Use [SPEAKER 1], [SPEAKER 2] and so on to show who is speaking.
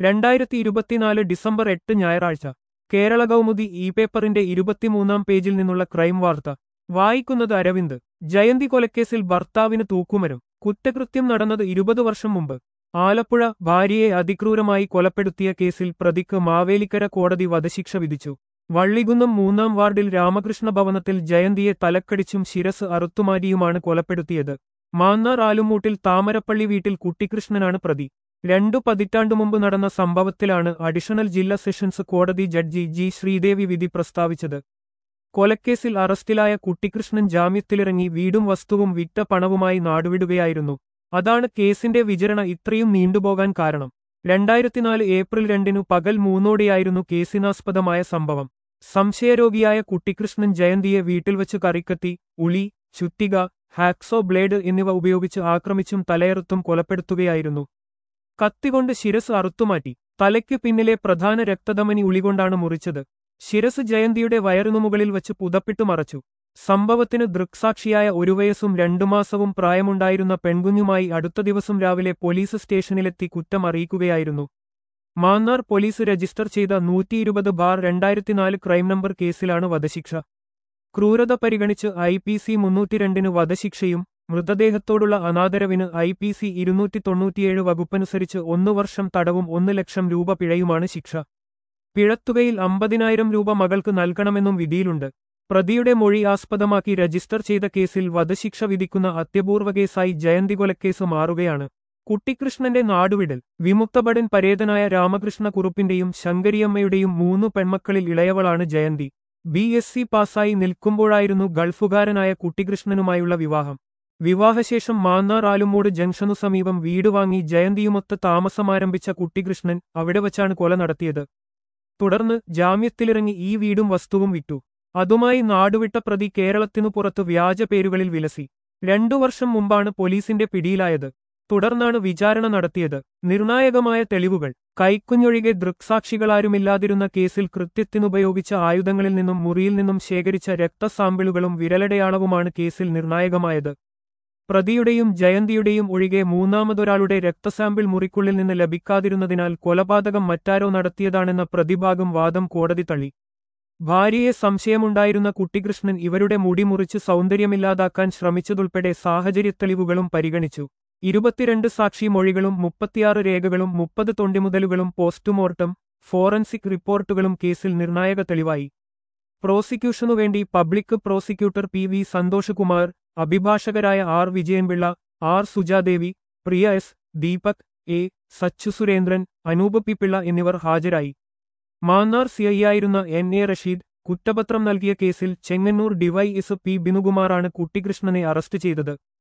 [SPEAKER 1] രണ്ടായിരത്തി ഇരുപത്തിനാല് ഡിസംബർ എട്ട് ഞായറാഴ്ച കേരള കൗമുദി ഇ പേപ്പറിന്റെ ഇരുപത്തിമൂന്നാം പേജിൽ നിന്നുള്ള ക്രൈം വാർത്ത വായിക്കുന്നത് അരവിന്ദ് ജയന്തി കൊലക്കേസിൽ ഭർത്താവിന് തൂക്കുമരം കുറ്റകൃത്യം നടന്നത് ഇരുപത് വർഷം മുമ്പ് ആലപ്പുഴ ഭാര്യയെ അതിക്രൂരമായി കൊലപ്പെടുത്തിയ കേസിൽ പ്രതിക്ക് മാവേലിക്കര കോടതി വധശിക്ഷ വിധിച്ചു വള്ളികുന്നം മൂന്നാം വാർഡിൽ രാമകൃഷ്ണ ഭവനത്തിൽ ജയന്തിയെ തലക്കടിച്ചും ശിരസ് അറുത്തുമാരിയുമാണ് കൊലപ്പെടുത്തിയത് മാന്നാർ ആലുമൂട്ടിൽ താമരപ്പള്ളി വീട്ടിൽ കുട്ടിക്കൃഷ്ണനാണ് പ്രതി രണ്ടു പതിറ്റാണ്ടു മുമ്പ് നടന്ന സംഭവത്തിലാണ് അഡീഷണൽ ജില്ലാ സെഷൻസ് കോടതി ജഡ്ജി ജി ശ്രീദേവി വിധി പ്രസ്താവിച്ചത് കൊലക്കേസിൽ അറസ്റ്റിലായ കുട്ടിക്കൃഷ്ണൻ ജാമ്യത്തിലിറങ്ങി വീടും വസ്തുവും വിറ്റ പണവുമായി നാടുവിടുകയായിരുന്നു അതാണ് കേസിന്റെ വിചരണ ഇത്രയും നീണ്ടുപോകാൻ കാരണം രണ്ടായിരത്തിനാല് ഏപ്രിൽ രണ്ടിനു പകൽ മൂന്നോടെയായിരുന്നു കേസിനാസ്പദമായ സംഭവം സംശയരോഗിയായ കുട്ടിക്കൃഷ്ണൻ ജയന്തിയെ വീട്ടിൽ വച്ച് കറിക്കത്തി ഉളി ചുറ്റിക ഹാക്സോ ബ്ലേഡ് എന്നിവ ഉപയോഗിച്ച് ആക്രമിച്ചും തലയറുത്തും കൊലപ്പെടുത്തുകയായിരുന്നു കത്തികൊണ്ട് ശിരസ് അറുത്തുമാറ്റി തലയ്ക്ക് പിന്നിലെ പ്രധാന രക്തധമനി ഉളികൊണ്ടാണ് മുറിച്ചത് ശിരസ് ജയന്തിയുടെ വയറിനു മുകളിൽ വച്ച് പുതപ്പിട്ടു മറച്ചു സംഭവത്തിന് ദൃക്സാക്ഷിയായ ഒരു വയസ്സും രണ്ടു മാസവും പ്രായമുണ്ടായിരുന്ന പെൺകുഞ്ഞുമായി അടുത്ത ദിവസം രാവിലെ പോലീസ് സ്റ്റേഷനിലെത്തി കുറ്റം അറിയിക്കുകയായിരുന്നു മാന്നാർ പോലീസ് രജിസ്റ്റർ ചെയ്ത നൂറ്റിയിരുപത് ബാർ രണ്ടായിരത്തിനാല് ക്രൈം നമ്പർ കേസിലാണ് വധശിക്ഷ ക്രൂരത പരിഗണിച്ച് ഐ പി സി മുന്നൂറ്റിരണ്ടിന് വധശിക്ഷയും മൃതദേഹത്തോടുള്ള അനാദരവിന് ഐ പി സി ഇരുന്നൂറ്റി തൊണ്ണൂറ്റിയേഴ് വകുപ്പനുസരിച്ച് ഒന്നു വർഷം തടവും ഒന്ന് ലക്ഷം രൂപ പിഴയുമാണ് ശിക്ഷ പിഴത്തുകയിൽ അമ്പതിനായിരം രൂപ മകൾക്ക് നൽകണമെന്നും വിധിയിലുണ്ട് പ്രതിയുടെ മൊഴി ആസ്പദമാക്കി രജിസ്റ്റർ ചെയ്ത കേസിൽ വധശിക്ഷ വിധിക്കുന്ന അത്യപൂർവ കേസായി ജയന്തി കൊലക്കേസ് മാറുകയാണ് കുട്ടിക്കൃഷ്ണന്റെ നാടുവിടൽ വിമുക്തഭടൻ പരേതനായ രാമകൃഷ്ണ കുറുപ്പിന്റെയും ശങ്കരിയമ്മയുടെയും മൂന്നു പെൺമക്കളിൽ ഇളയവളാണ് ജയന്തി ബി എസ് സി പാസ്സായി നിൽക്കുമ്പോഴായിരുന്നു ഗൾഫുകാരനായ കുട്ടിക്കൃഷ്ണനുമായുള്ള വിവാഹം വിവാഹശേഷം മാന്നാർ ആലുമൂട് ജംഗ്ഷനു സമീപം വീട് വാങ്ങി ജയന്തിയുമൊത്ത് താമസമാരംഭിച്ച കുട്ടികൃഷ്ണൻ അവിടെ വച്ചാണ് കൊല നടത്തിയത് തുടർന്ന് ജാമ്യത്തിലിറങ്ങി ഈ വീടും വസ്തുവും വിറ്റു അതുമായി നാടുവിട്ട പ്രതി കേരളത്തിനു പുറത്ത് വ്യാജ പേരുകളിൽ വിലസി രണ്ടു വർഷം മുമ്പാണ് പോലീസിന്റെ പിടിയിലായത് തുടർന്നാണ് വിചാരണ നടത്തിയത് നിർണായകമായ തെളിവുകൾ കൈക്കുഞ്ഞൊഴികെ ദൃക്സാക്ഷികളാരുമില്ലാതിരുന്ന കേസിൽ കൃത്യത്തിനുപയോഗിച്ച ആയുധങ്ങളിൽ നിന്നും മുറിയിൽ നിന്നും ശേഖരിച്ച രക്തസാമ്പിളുകളും വിരലടയാളവുമാണ് കേസിൽ നിർണായകമായത് പ്രതിയുടെയും ജയന്തിയുടെയും ഒഴികെ മൂന്നാമതൊരാളുടെ രക്തസാമ്പിൾ മുറിക്കുള്ളിൽ നിന്ന് ലഭിക്കാതിരുന്നതിനാൽ കൊലപാതകം മറ്റാരോ നടത്തിയതാണെന്ന പ്രതിഭാഗം വാദം കോടതി തള്ളി ഭാര്യയെ സംശയമുണ്ടായിരുന്ന കുട്ടികൃഷ്ണൻ ഇവരുടെ മുടി മുറിച്ച് സൗന്ദര്യമില്ലാതാക്കാൻ ശ്രമിച്ചതുൾപ്പെടെ സാഹചര്യത്തെളിവുകളും പരിഗണിച്ചു ഇരുപത്തിരണ്ട് സാക്ഷി മൊഴികളും മുപ്പത്തിയാറ് രേഖകളും മുപ്പത് തൊണ്ടിമുതലുകളും പോസ്റ്റ്മോർട്ടം ഫോറൻസിക് റിപ്പോർട്ടുകളും കേസിൽ നിർണായക തെളിവായി പ്രോസിക്യൂഷനുവേണ്ടി public prosecutor P V Santhosh Kumar അഭിഭാഷകരായ R Vijayan Pillai R Sujadevi Priya S Deepak A Sachu Surendran Anoop P Pillai എന്നിവർ ഹാജരായി മാന്നാർ സിഐയായിരുന്ന എൻ എ റഷീദ് കുറ്റപത്രം നൽകിയ കേസിൽ ചെങ്ങന്നൂർ ഡിവൈ എസ് പി ബിനുകുമാറാണ് കുട്ടികൃഷ്ണനെ അറസ്റ്റ് ചെയ്തത്